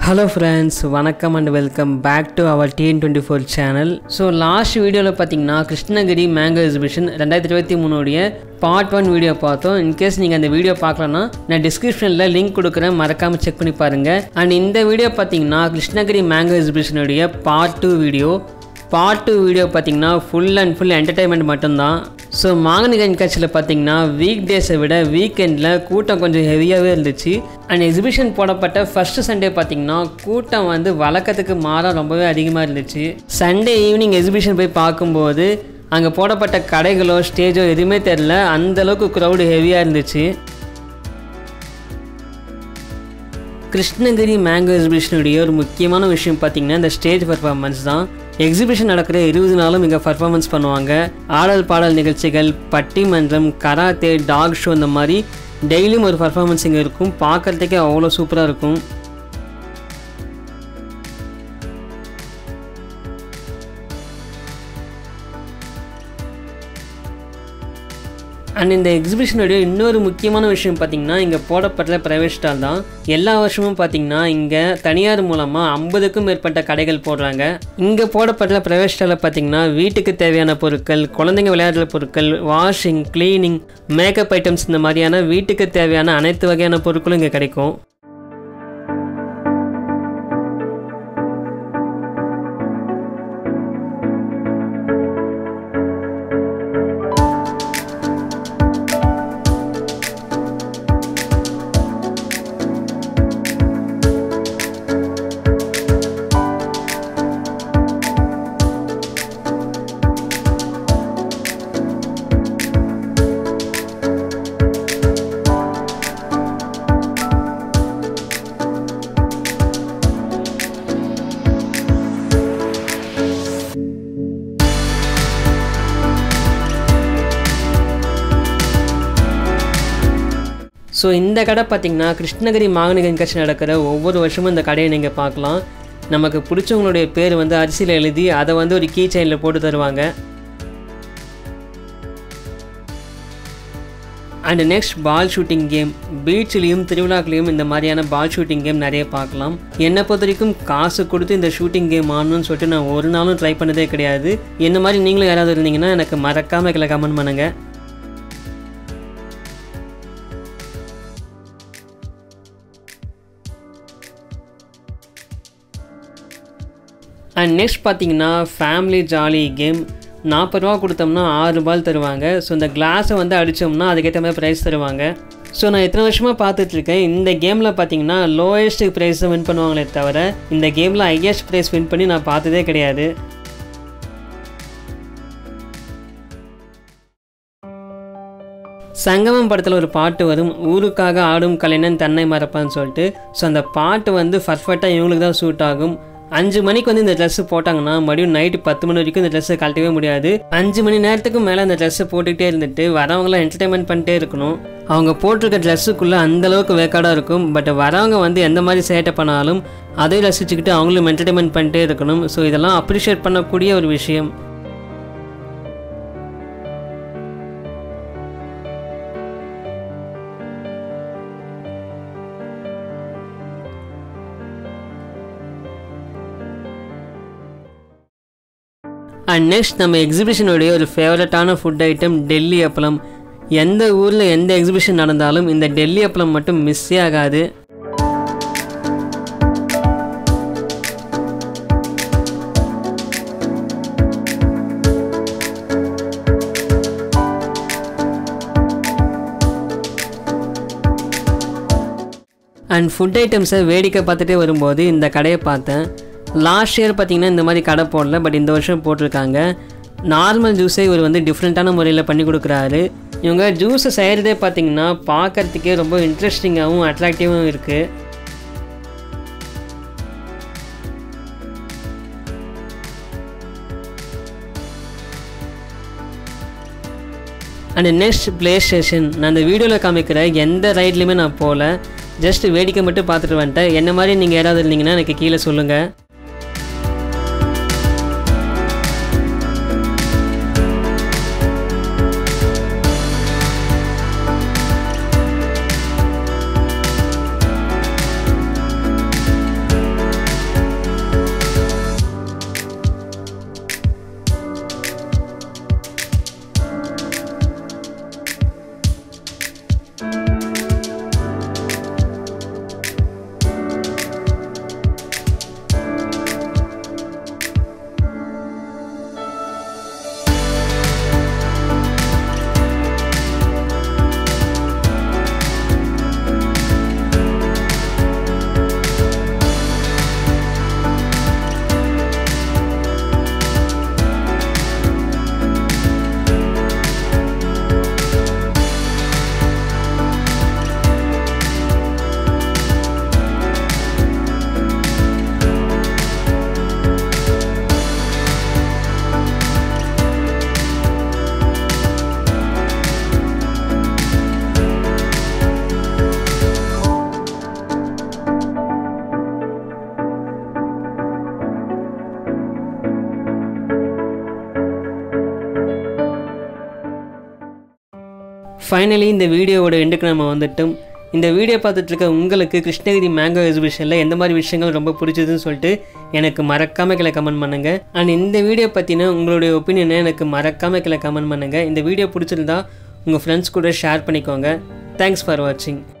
hello friends வணக்கம் and welcome back to our TN twenty four channel so last வீடியோவில் பார்த்தீங்கன்னா Krishnagiri mango exhibition ரெண்டாயிரத்தி இருபத்தி மூணுடைய பார்ட் ஒன் வீடியோ பார்த்தோம் இன்கேஸ் நீங்கள் அந்த வீடியோ பார்க்கலன்னா நான் டிஸ்கிரிப்ஷனில் லிங்க் கொடுக்குறேன் மறக்காமல் செக் பண்ணி பாருங்கள் அண்ட் இந்த வீடியோ பார்த்தீங்கன்னா கிருஷ்ணகிரி மேங்கோ எக்ஸிபிஷனுடைய part two video part two video பார்த்தீங்கன்னா ஃபுல் அண்ட் ஃபுல் என்டர்டைன்மெண்ட் மட்டும்தான் ஸோ மாங்கனி கண்காட்சியில் பார்த்தீங்கன்னா வீக் டேஸை விட வீக்கெண்டில் கூட்டம் கொஞ்சம் ஹெவியாகவே இருந்துச்சு அண்ட் எக்ஸிபிஷன் போடப்பட்ட ஃபர்ஸ்ட் சண்டே பார்த்தீங்கன்னா கூட்டம் வந்து வழக்கத்துக்கு மாற ரொம்பவே அதிகமாக இருந்துச்சு சண்டே ஈவினிங் எக்ஸிபிஷன் போய் பார்க்கும்போது அங்கே போடப்பட்ட கடைகளோ ஸ்டேஜோ எதுவுமே தெரில அந்தளவுக்கு க்ரௌடு ஹெவியாக இருந்துச்சு கிருஷ்ணகிரி மேங்கோ எக்ஸிபிஷனுடைய ஒரு முக்கியமான விஷயம் பார்த்தீங்கன்னா இந்த ஸ்டேஜ் பர்ஃபார்மன்ஸ் தான் எக்ஸிபிஷன் நடக்கிற இருபது நாளும் இங்கே பர்ஃபார்மன்ஸ் பண்ணுவாங்க ஆடல் பாடல் நிகழ்ச்சிகள் பட்டிமன்றம் கராத்தே டாக் ஷோ இந்த மாதிரி டெய்லியும் ஒரு பர்ஃபார்மன்ஸ் இங்கே இருக்கும் பார்க்குறதுக்கே அவ்வளோ சூப்பராக இருக்கும் அண்ட் இந்த எக்ஸிபிஷனுடைய இன்னொரு முக்கியமான விஷயம் பார்த்தீங்கன்னா இங்கே போடப்படுற ப்ரைவேட் ஸ்டால் தான் எல்லா வருஷமும் பார்த்தீங்கன்னா இங்கே தனியார் மூலமாக ஐம்பதுக்கும் மேற்பட்ட கடைகள் போடுறாங்க இங்கே போடப்படுற ப்ரைவேட் ஸ்டாலில் பார்த்தீங்கன்னா வீட்டுக்கு தேவையான பொருட்கள் குழந்தைங்க விளையாடுற பொருட்கள் வாஷிங் க்ளீனிங் மேக்கப் ஐட்டம்ஸ் இந்த மாதிரியான வீட்டுக்கு தேவையான அனைத்து வகையான பொருட்களும் இங்கே கிடைக்கும் ஸோ இந்த கடை பார்த்திங்கன்னா கிருஷ்ணகிரி மாங்கனி கண்காட்சி நடக்கிற ஒவ்வொரு வருஷமும் இந்த கடையை நீங்கள் பார்க்கலாம் நமக்கு பிடிச்சவங்களுடைய பேர் வந்து அரிசியில் எழுதி அதை வந்து ஒரு கீ செயினில் போட்டு தருவாங்க and next ball shooting game பீச்லேயும் திருவிழாக்களையும் இந்த மாதிரியான பால் ஷூட்டிங் கேம் நிறைய பார்க்கலாம் என்னை பொறுத்த வரைக்கும் காசு கொடுத்து இந்த ஷூட்டிங் கேம் ஆடணும்னு சொல்லிட்டு நான் ஒரு நாளும் ட்ரை பண்ணதே கிடையாது என்ன மாதிரி நீங்களும் யாராவது இருந்தீங்கன்னா எனக்கு மறக்காமல் கீழே கமெண்ட் பண்ணுங்கள் அண்ட் நெக்ஸ்ட் பார்த்தீங்கன்னா ஃபேமிலி ஜாலி கேம் நாற்பது ரூபா கொடுத்தோம்னா ஆறு பால் தருவாங்க ஸோ இந்த கிளாஸை வந்து அடித்தோம்னா அதுக்கேற்ற மாதிரி ப்ரைஸ் தருவாங்க ஸோ நான் எத்தனை வருஷமாக பார்த்துட்ருக்கேன் இந்த கேமில் பார்த்தீங்கன்னா லோயஸ்ட் ப்ரைஸை வின் பண்ணுவாங்களே தவிர இந்த கேமில் ஹையஸ்ட் ப்ரைஸ் வின் பண்ணி நான் பார்த்ததே கிடையாது சங்கமம் படத்தில் ஒரு பாட்டு வரும் ஊருக்காக ஆடும் கலைஞன் தன்னை மறப்பான்னு சொல்லிட்டு ஸோ அந்த பாட்டு வந்து பர்ஃபெக்டாக இவங்களுக்கு தான் சூட் ஆகும் அஞ்சு மணிக்கு வந்து இந்த ட்ரெஸ்ஸு போட்டாங்கன்னா மறுபடியும் நைட்டு பத்து மணி வரைக்கும் இந்த ட்ரெஸ்ஸை கழட்டவே முடியாது அஞ்சு மணி நேரத்துக்கு மேலே அந்த ட்ரெஸ்ஸை போட்டுக்கிட்டே இருந்துட்டு வரவங்களாம் என்டர்டைன்மெண்ட் பண்ணிட்டே இருக்கணும் அவங்க போட்டிருக்க ட்ரெஸ்ஸுக்குள்ளே அந்தளவுக்கு வேக்காடாக இருக்கும் பட் வரவங்க வந்து எந்த மாதிரி சேட்டை பண்ணாலும் அதை ரசிச்சுக்கிட்டு அவங்களும் என்டர்டைன்மெண்ட் பண்ணிட்டே இருக்கணும் ஸோ இதெல்லாம் அப்ரிஷியேட் பண்ணக்கூடிய ஒரு விஷயம் அண்ட் நெக்ஸ்ட் நம்ம எக்ஸிபிஷனுடைய ஒரு ஃபேவரட்டான ஃபுட் ஐட்டம் டெல்லி அப்பளம் எந்த ஊரில் எந்த எக்ஸிபிஷன் நடந்தாலும் இந்த டெல்லி அப்பளம் மட்டும் மிஸ்ஸே ஆகாது அண்ட் ஃபுட் ஐட்டம்ஸை வேடிக்கை பார்த்துட்டே வரும்போது இந்த கடையை பார்த்தேன் லாஸ்ட் இயர் பார்த்தீங்கன்னா இந்த மாதிரி கடை போடல பட் இந்த வருஷம் போட்டிருக்காங்க நார்மல் ஜூஸை இவர் வந்து டிஃப்ரெண்ட்டான முறையில் பண்ணி கொடுக்குறாரு இவங்க ஜூஸை செய்கிறதே பார்த்தீங்கன்னா பார்க்குறதுக்கே ரொம்ப இன்ட்ரெஸ்டிங்காகவும் அட்ராக்டிவாகவும் இருக்குது அண்ட் நெக்ஸ்ட் ப்ளே ஸ்டேஷன் நான் அந்த வீடியோவில் காமிக்கிற எந்த ரைட்லையுமே நான் போகல ஜஸ்ட் வேடிக்கை மட்டும் பார்த்துட்டு வந்துட்டேன் என்ன மாதிரி நீங்கள் யாராவது இருந்தீங்கன்னா எனக்கு கீழே சொல்லுங்கள் ஃபைனலி இந்த வீடியோவோட எண்டுக்கு நம்ம வந்துட்டோம் இந்த வீடியோ பார்த்துட்டு இருக்க உங்களுக்கு கிருஷ்ணகிரி மேங்கோ எக்ஸிபிஷனில் எந்த மாதிரி விஷயங்கள் ரொம்ப பிடிச்சதுன்னு சொல்லிட்டு எனக்கு மறக்காம கீழே கமெண்ட் பண்ணுங்கள் அண்ட் இந்த வீடியோ பற்றின உங்களுடைய ஒப்பீனியனை எனக்கு மறக்காம கீழே கமெண்ட் பண்ணுங்கள் இந்த வீடியோ பிடிச்சிருந்தா உங்கள் ஃப்ரெண்ட்ஸ் கூட ஷேர் பண்ணிக்கோங்க தேங்க்ஸ் ஃபார் வாட்சிங்